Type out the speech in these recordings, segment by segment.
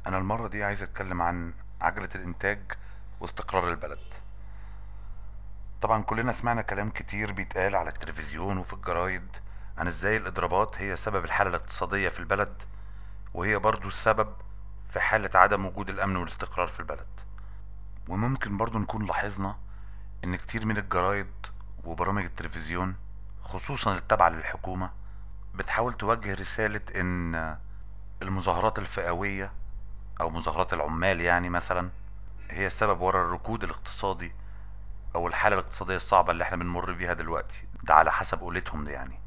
أنا المرة دي عايز أتكلم عن عجلة الإنتاج واستقرار البلد طبعا كلنا سمعنا كلام كتير بيتقال على التلفزيون وفي الجرايد عن ازاي الإضرابات هي سبب الحالة الاقتصادية في البلد وهي برضو السبب في حالة عدم وجود الأمن والاستقرار في البلد وممكن برضو نكون لاحظنا إن كتير من الجرايد وبرامج التلفزيون خصوصا التابعة للحكومة بتحاول توجه رسالة إن المظاهرات الفئوية او مظاهرات العمال يعني مثلا هي السبب ورا الركود الاقتصادي او الحالة الاقتصادية الصعبة اللي احنا بنمر بيها دلوقتي ده على حسب قولتهم ده يعني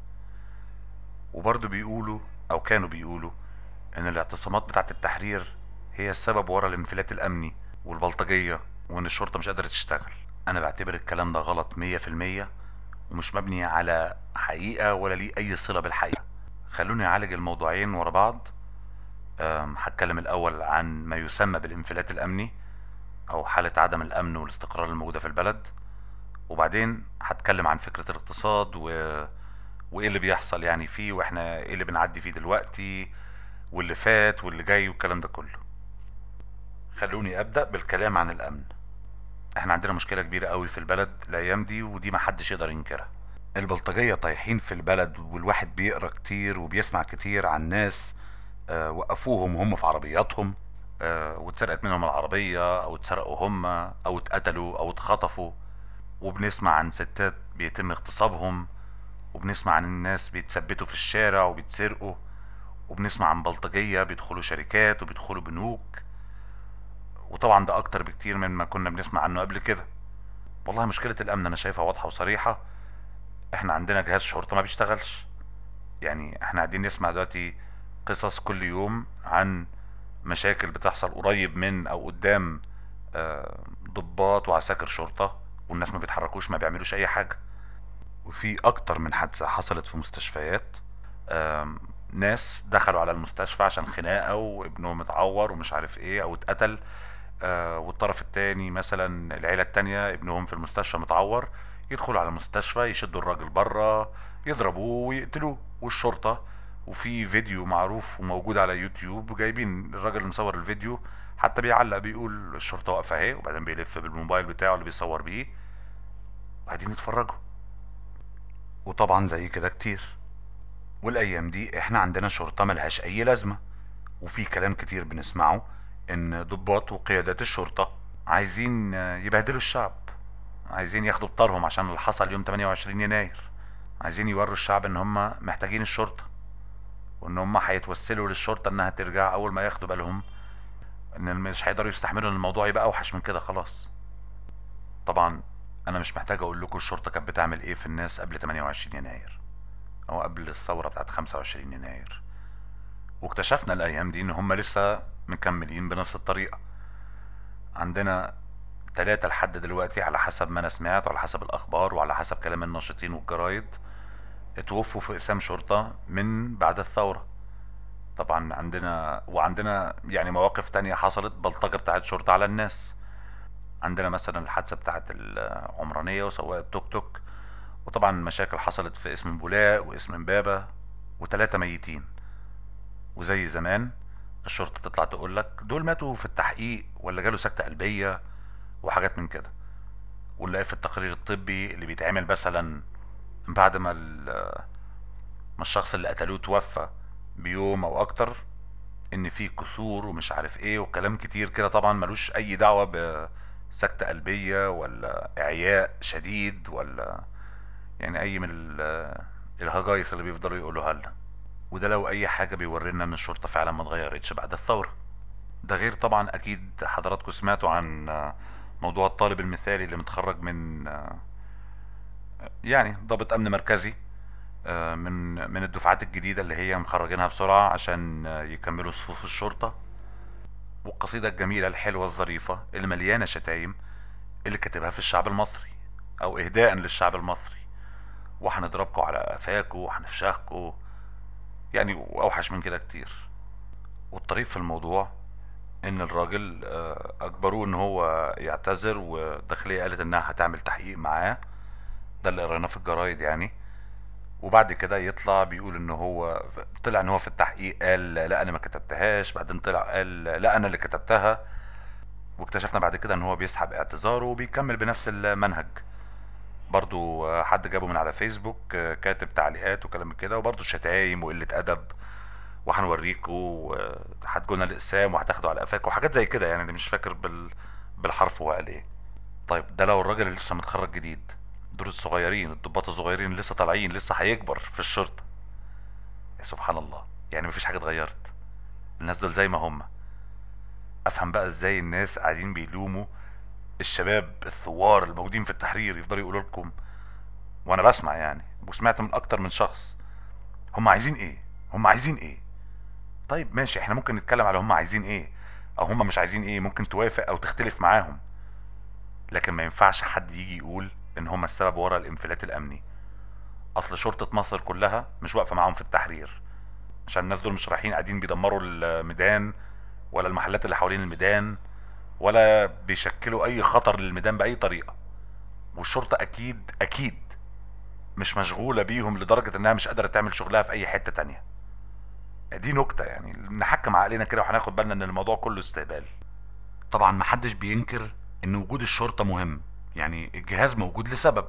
وبرضه بيقولوا او كانوا بيقولوا ان الاعتصامات بتاعت التحرير هي السبب ورا الانفلات الامني والبلطجية وان الشرطة مش قادرة تشتغل انا بعتبر الكلام ده غلط مية في المية ومش مبني على حقيقة ولا ليه اي صلة بالحقيقة خلوني اعالج الموضوعين ورا بعض أم، هتكلم الأول عن ما يسمى بالانفلات الأمني أو حالة عدم الأمن والاستقرار الموجودة في البلد وبعدين هتكلم عن فكرة الاقتصاد و... وإيه اللي بيحصل يعني فيه وإحنا إيه اللي بنعدي فيه دلوقتي واللي فات واللي جاي والكلام ده كله خلوني أبدأ بالكلام عن الأمن إحنا عندنا مشكلة كبيرة قوي في البلد الأيام دي ودي محدش يقدر ينكرها البلطجية طايحين في البلد والواحد بيقرا كتير وبيسمع كتير عن ناس آه، وقفوهم وهم في عربياتهم آه، واتسرقت منهم العربية أو اتسرقوا هم أو اتقتلوا أو اتخطفوا وبنسمع عن ستات بيتم اغتصابهم وبنسمع عن الناس بيتثبتوا في الشارع وبيتسرقوا وبنسمع عن بلطجية بيدخلوا شركات وبيدخلوا بنوك وطبعا ده أكتر بكتير مما كنا بنسمع عنه قبل كده والله مشكلة الأمن أنا شايفها واضحة وصريحة احنا عندنا جهاز شرطة ما بيشتغلش يعني احنا قاعدين نسمع دلوقتي قصص كل يوم عن مشاكل بتحصل قريب من او قدام آه، ضباط وعساكر شرطة والناس ما بيتحركوش ما بيعملوش اي حاجة وفي اكتر من حادثة حصلت في مستشفيات آم، ناس دخلوا على المستشفى عشان خناقة وابنهم اتعور ومش عارف ايه او اتقتل آه، والطرف التاني مثلا العيلة التانية ابنهم في المستشفى متعور يدخلوا على المستشفى يشدوا الراجل بره يضربوه ويقتلوه والشرطة وفي فيديو معروف وموجود على يوتيوب جايبين الراجل اللي مصور الفيديو حتى بيعلق بيقول الشرطة واقفة اهي وبعدين بيلف بالموبايل بتاعه اللي بيصور بيه وقاعدين يتفرجوا وطبعا زي كده كتير والايام دي احنا عندنا شرطة ملهاش اي لازمة وفي كلام كتير بنسمعه ان ضباط وقيادات الشرطة عايزين آه، يبهدلوا الشعب عايزين ياخدوا بطارهم عشان اللي حصل يوم 28 يناير عايزين يوروا الشعب ان هم محتاجين الشرطة وان هم هيتوسلوا للشرطة انها ترجع اول ما ياخدوا بالهم ان مش هيقدروا يستحملوا ان الموضوع يبقى اوحش من كده خلاص طبعا انا مش محتاج اقول لكم الشرطة كانت بتعمل ايه في الناس قبل 28 يناير او قبل الثورة بتاعت 25 يناير واكتشفنا الايام دي ان هم لسه مكملين بنفس الطريقة عندنا تلاتة لحد دلوقتي على حسب ما انا سمعت وعلى حسب الاخبار وعلى حسب كلام الناشطين والجرايد اتوفوا في اقسام شرطة من بعد الثورة طبعا عندنا وعندنا يعني مواقف تانية حصلت بلطجة بتاعت شرطة على الناس عندنا مثلا الحادثة بتاعت العمرانية وسواق التوك توك وطبعا مشاكل حصلت في اسم بولاق واسم امبابة وتلاتة ميتين وزي زمان الشرطة تطلع تقول لك دول ماتوا في التحقيق ولا جاله سكتة قلبية وحاجات من كده ونلاقي في التقرير الطبي اللي بيتعمل مثلا بعد ما ال- ما الشخص اللي قتلوه توفى بيوم او اكتر ان في كسور ومش عارف ايه وكلام كتير كده طبعا ملوش اي دعوة بسكتة قلبية ولا اعياء شديد ولا يعني اي من ال- الهجايس اللي بيفضلوا يقولوها لنا وده لو اي حاجة بيورينا ان الشرطة فعلا ما اتغيرتش بعد الثورة ده غير طبعا اكيد حضراتكم سمعتوا عن آه، موضوع الطالب المثالي اللي متخرج من آه، يعني ضابط امن مركزي آه، من من الدفعات الجديدة اللي هي مخرجينها بسرعة عشان آه، يكملوا صفوف الشرطة والقصيدة الجميلة الحلوة الظريفة اللي مليانة شتايم اللي كاتبها في الشعب المصري او اهداء للشعب المصري وهنضربكوا على قفاكوا وهنفشخكوا يعني واوحش من كده كتير والطريف في الموضوع ان الراجل آه، اجبروه ان هو يعتذر والداخلية قالت انها هتعمل تحقيق معاه ده اللي قريناه في الجرايد يعني وبعد كده يطلع بيقول ان هو طلع ان هو في التحقيق قال لا انا ما كتبتهاش بعدين طلع قال لا انا اللي كتبتها واكتشفنا بعد كده ان هو بيسحب اعتذاره وبيكمل بنفس المنهج برضو آه، حد جابه من على فيسبوك آه، كاتب تعليقات وكلام من كده وبرضو شتايم وقلة ادب وهنوريكوا آه، هتجونا الاقسام وهتاخدوا على قفاك وحاجات زي كده يعني اللي مش فاكر بال... بالحرف هو قال ايه طيب ده لو الراجل اللي لسه متخرج جديد دول الصغيرين الضباط الصغيرين لسه طالعين لسه هيكبر في الشرطة يا سبحان الله يعني مفيش حاجة اتغيرت الناس دول زي ما هم افهم بقى ازاي الناس قاعدين بيلوموا الشباب الثوار الموجودين في التحرير يفضلوا يقولوا لكم وانا بسمع يعني وسمعت من اكتر من شخص هم عايزين ايه هم عايزين ايه طيب ماشي احنا ممكن نتكلم على هم عايزين ايه او هم مش عايزين ايه ممكن توافق او تختلف معاهم لكن ما ينفعش حد يجي يقول ان هم السبب ورا الانفلات الامني اصل شرطة مصر كلها مش واقفة معاهم في التحرير عشان الناس دول مش رايحين قاعدين بيدمروا الميدان ولا المحلات اللي حوالين الميدان ولا بيشكلوا اي خطر للميدان باي طريقة والشرطة اكيد اكيد مش مشغولة بيهم لدرجة انها مش قادرة تعمل شغلها في اي حتة تانية دي نكتة يعني نحكم عقلنا كده وهناخد بالنا ان الموضوع كله استقبال طبعا محدش بينكر ان وجود الشرطة مهم يعني الجهاز موجود لسبب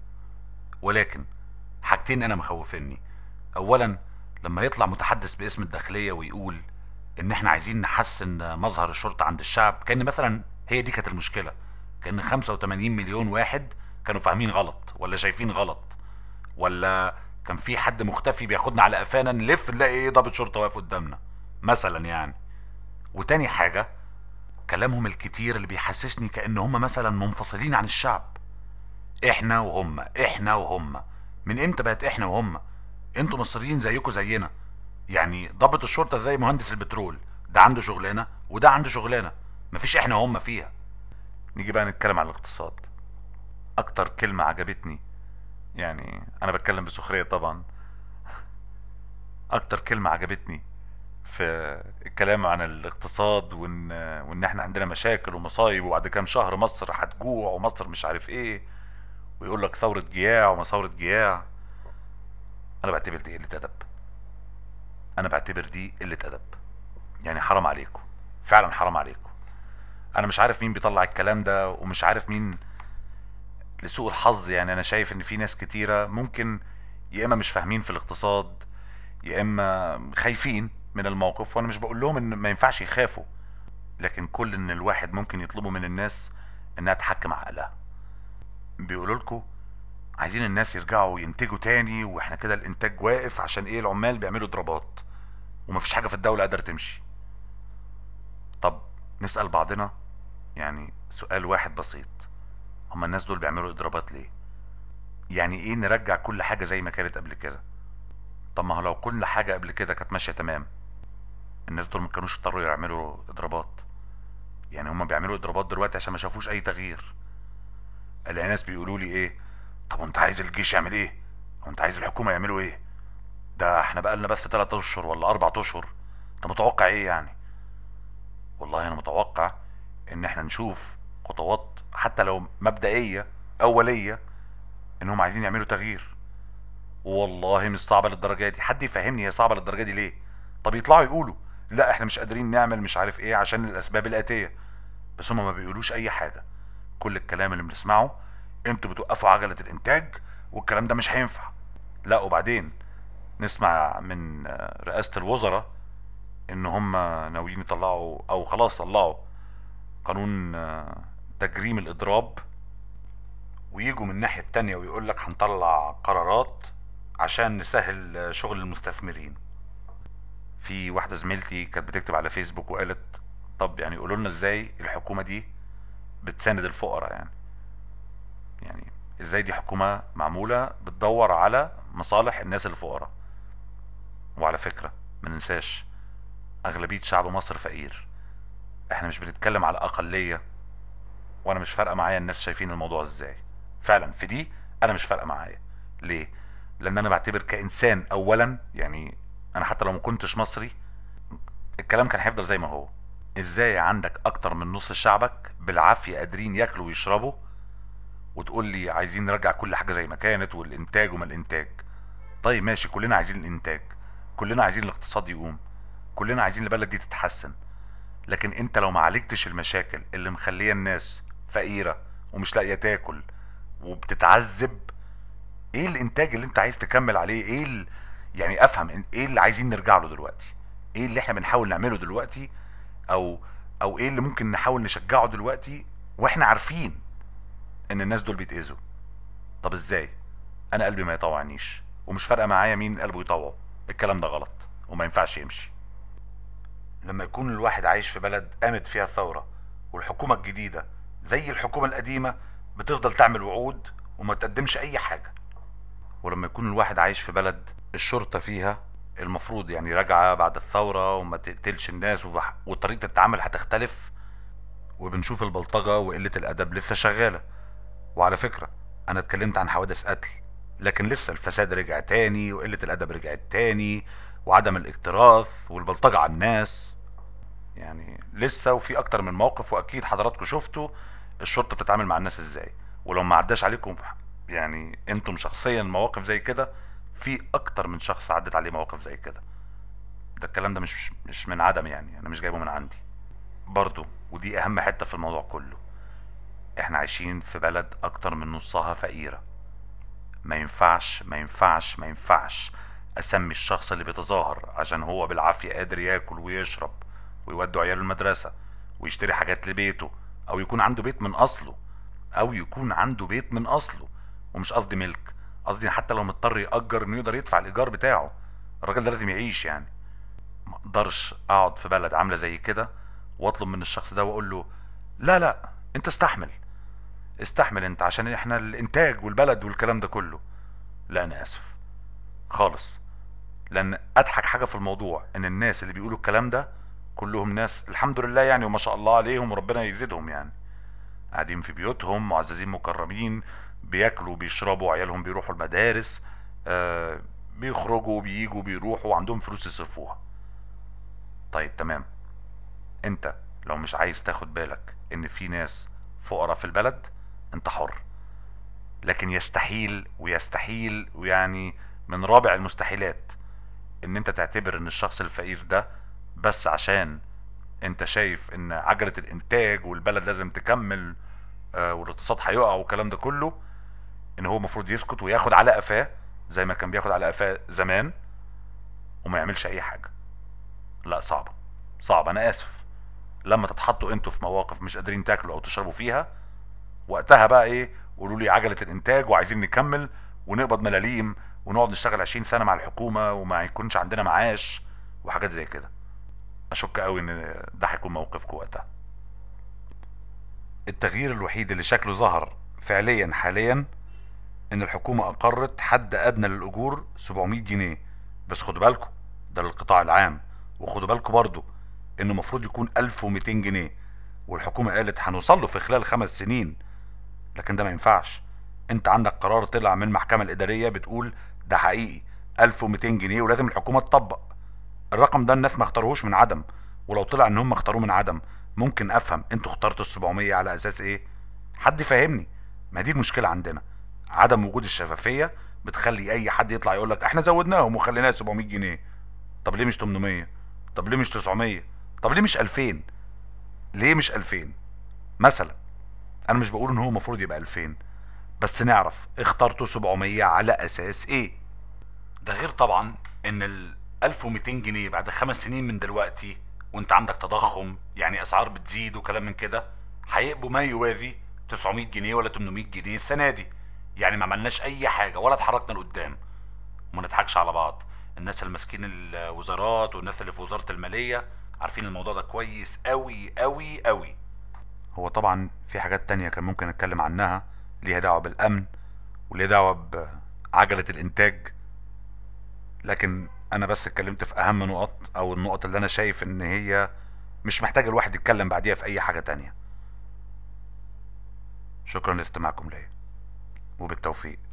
ولكن حاجتين انا مخوفني اولا لما يطلع متحدث باسم الداخلية ويقول ان احنا عايزين نحسن مظهر الشرطة عند الشعب كان مثلا هي دي كانت المشكلة كان 85 مليون واحد كانوا فاهمين غلط ولا شايفين غلط ولا كان في حد مختفي بياخدنا على قفانا نلف نلاقي ايه ضابط شرطة واقف قدامنا مثلا يعني وتاني حاجة كلامهم الكتير اللي بيحسسني كأن هم مثلا منفصلين عن الشعب احنا وهم احنا وهم من امتى بقت احنا وهم انتوا مصريين زيكم زينا يعني ضابط الشرطة زي مهندس البترول ده عنده شغلانة وده عنده شغلانة مفيش احنا وهم فيها نيجي بقى نتكلم عن الاقتصاد اكتر كلمة عجبتني يعني انا بتكلم بسخرية طبعا اكتر كلمة عجبتني في الكلام عن الاقتصاد وان وان احنا عندنا مشاكل ومصايب وبعد كام شهر مصر هتجوع ومصر مش عارف ايه ويقول لك ثورة جياع وما ثورة جياع انا بعتبر دي قلة ادب انا بعتبر دي قلة ادب يعني حرام عليكم فعلا حرام عليكم انا مش عارف مين بيطلع الكلام ده ومش عارف مين لسوء الحظ يعني انا شايف ان في ناس كتيرة ممكن يا اما مش فاهمين في الاقتصاد يا اما خايفين من الموقف وانا مش بقول لهم ان ما ينفعش يخافوا لكن كل ان الواحد ممكن يطلبه من الناس انها تحكم عقلها بيقولوا لكم عايزين الناس يرجعوا ينتجوا تاني واحنا كده الانتاج واقف عشان ايه العمال بيعملوا ضربات ومفيش حاجة في الدولة قادرة تمشي طب نسأل بعضنا يعني سؤال واحد بسيط هما الناس دول بيعملوا اضرابات ليه يعني ايه نرجع كل حاجة زي ما كانت قبل كده طب ما هو لو كل حاجة قبل كده كانت ماشية تمام الناس دول ما كانوش اضطروا يعملوا اضرابات يعني هما بيعملوا اضرابات دلوقتي عشان ما شافوش اي تغيير الاقي ناس بيقولوا لي ايه طب وانت عايز الجيش يعمل ايه وانت عايز الحكومة يعملوا ايه ده احنا بقالنا بس 3 اشهر ولا 4 اشهر انت متوقع ايه يعني والله انا متوقع ان احنا نشوف خطوات حتى لو مبدئية اولية انهم عايزين يعملوا تغيير والله مش صعبة للدرجة دي حد يفهمني هي صعبة للدرجة دي ليه طب يطلعوا يقولوا لا احنا مش قادرين نعمل مش عارف ايه عشان الاسباب الاتية بس هما ما بيقولوش اي حاجة كل الكلام اللي بنسمعه انتوا بتوقفوا عجلة الانتاج والكلام ده مش هينفع لا وبعدين نسمع من آه، رئاسة الوزراء ان هم ناويين يطلعوا او خلاص طلعوا قانون آه، تجريم الاضراب ويجوا من الناحية التانية ويقول لك هنطلع قرارات عشان نسهل آه، شغل المستثمرين في واحدة زميلتي كانت بتكتب على فيسبوك وقالت طب يعني قولوا لنا ازاي الحكومة دي بتساند الفقراء يعني يعني ازاي دي حكومة معمولة بتدور على مصالح الناس الفقراء وعلى فكرة ما ننساش اغلبية شعب مصر فقير احنا مش بنتكلم على اقلية وانا مش فارقة معايا الناس شايفين الموضوع ازاي فعلا في دي انا مش فارقة معايا ليه لان انا بعتبر كانسان اولا يعني انا حتى لو ما كنتش مصري الكلام كان هيفضل زي ما هو ازاي عندك اكتر من نص شعبك بالعافية قادرين ياكلوا ويشربوا وتقول لي عايزين نرجع كل حاجة زي ما كانت والانتاج وما الانتاج طيب ماشي كلنا عايزين الانتاج كلنا عايزين الاقتصاد يقوم كلنا عايزين البلد دي تتحسن لكن انت لو ما عالجتش المشاكل اللي مخليه الناس فقيره ومش لاقيه تاكل وبتتعذب ايه الانتاج اللي انت عايز تكمل عليه ايه ال... يعني افهم إن- ايه اللي عايزين نرجع له دلوقتي ايه اللي احنا بنحاول نعمله دلوقتي او او ايه اللي ممكن نحاول نشجعه دلوقتي واحنا عارفين ان الناس دول بيتأذوا طب ازاي انا قلبي ما يطوعنيش ومش فارقه معايا مين قلبه يطوعه الكلام ده غلط وما ينفعش يمشي لما يكون الواحد عايش في بلد قامت فيها ثورة والحكومة الجديدة زي الحكومة القديمة بتفضل تعمل وعود وما تقدمش أي حاجة ولما يكون الواحد عايش في بلد الشرطة فيها المفروض يعني راجعة بعد الثورة وما تقتلش الناس وبح- وطريقة التعامل هتختلف وبنشوف البلطجة وقلة الأدب لسه شغالة وعلى فكرة أنا اتكلمت عن حوادث قتل لكن لسه الفساد رجع تاني وقلة الأدب رجعت تاني وعدم الاكتراث والبلطجة على الناس يعني لسه وفي أكتر من موقف وأكيد حضراتكم شفتوا الشرطة بتتعامل مع الناس إزاي ولو ما عداش عليكم يعني انتم شخصيا مواقف زي كده في أكتر من شخص عدت عليه مواقف زي كده ده الكلام ده مش مش من عدم يعني أنا مش جايبه من عندي برضو ودي أهم حتة في الموضوع كله احنا عايشين في بلد أكتر من نصها فقيرة ما ينفعش ما ينفعش ما ينفعش اسمي الشخص اللي بيتظاهر عشان هو بالعافية قادر ياكل ويشرب ويودي عياله المدرسة ويشتري حاجات لبيته او يكون عنده بيت من اصله او يكون عنده بيت من اصله ومش قصدي ملك قصدي حتى لو مضطر يأجر انه يقدر يدفع الايجار بتاعه الراجل ده لازم يعيش يعني ما اقدرش اقعد في بلد عاملة زي كده واطلب من الشخص ده واقول له لا لا انت استحمل استحمل انت عشان احنا الانتاج والبلد والكلام ده كله لا انا اسف خالص لان اضحك حاجه في الموضوع ان الناس اللي بيقولوا الكلام ده كلهم ناس الحمد لله يعني وما شاء الله عليهم وربنا يزيدهم يعني قاعدين في بيوتهم معززين مكرمين بياكلوا بيشربوا عيالهم بيروحوا المدارس آه بيخرجوا بييجوا بيروحوا وعندهم فلوس يصرفوها طيب تمام انت لو مش عايز تاخد بالك ان في ناس فقراء في البلد انت حر لكن يستحيل ويستحيل ويعني من رابع المستحيلات ان انت تعتبر ان الشخص الفقير ده بس عشان انت شايف ان عجلة الانتاج والبلد لازم تكمل آه والاقتصاد هيقع والكلام ده كله ان هو المفروض يسكت وياخد على قفاه زي ما كان بياخد على قفاه زمان وما يعملش اي حاجة لا صعبة صعبة انا اسف لما تتحطوا انتوا في مواقف مش قادرين تاكلوا او تشربوا فيها وقتها بقى ايه قولوا لي عجله الانتاج وعايزين نكمل ونقبض ملاليم ونقعد نشتغل 20 سنه مع الحكومه وما يكونش عندنا معاش وحاجات زي كده اشك قوي ان ده هيكون موقفكم وقتها التغيير الوحيد اللي شكله ظهر فعليا حاليا ان الحكومه اقرت حد ادنى للاجور 700 جنيه بس خدوا بالكم ده للقطاع العام وخدوا بالكم برضو انه المفروض يكون 1200 جنيه والحكومه قالت هنوصل له في خلال خمس سنين لكن ده ما ينفعش انت عندك قرار طلع من المحكمه الاداريه بتقول ده حقيقي 1200 جنيه ولازم الحكومه تطبق الرقم ده الناس ما اختاروهوش من عدم ولو طلع ان هم اختاروه من عدم ممكن افهم انتوا اخترتوا ال 700 على اساس ايه حد يفهمني ما دي المشكله عندنا عدم وجود الشفافيه بتخلي اي حد يطلع يقول لك احنا زودناهم وخليناها 700 جنيه طب ليه مش 800 طب ليه مش 900 طب ليه مش 2000 ليه مش 2000 مثلا انا مش بقول ان هو المفروض يبقى 2000 بس نعرف اخترتوا 700 على اساس ايه ده غير طبعا ان ال 1200 جنيه بعد خمس سنين من دلوقتي وانت عندك تضخم يعني اسعار بتزيد وكلام من كده هيبقوا ما يوازي 900 جنيه ولا 800 جنيه السنه دي يعني ما عملناش اي حاجه ولا اتحركنا لقدام وما نضحكش على بعض الناس اللي ماسكين الوزارات والناس اللي في وزاره الماليه عارفين الموضوع ده كويس قوي قوي قوي هو طبعا في حاجات تانية كان ممكن اتكلم عنها ليها دعوة بالامن وليها دعوة بعجلة الانتاج لكن انا بس اتكلمت في اهم نقط او النقط اللي انا شايف ان هي مش محتاج الواحد يتكلم بعديها في اي حاجة تانية شكرا لاستماعكم ليا وبالتوفيق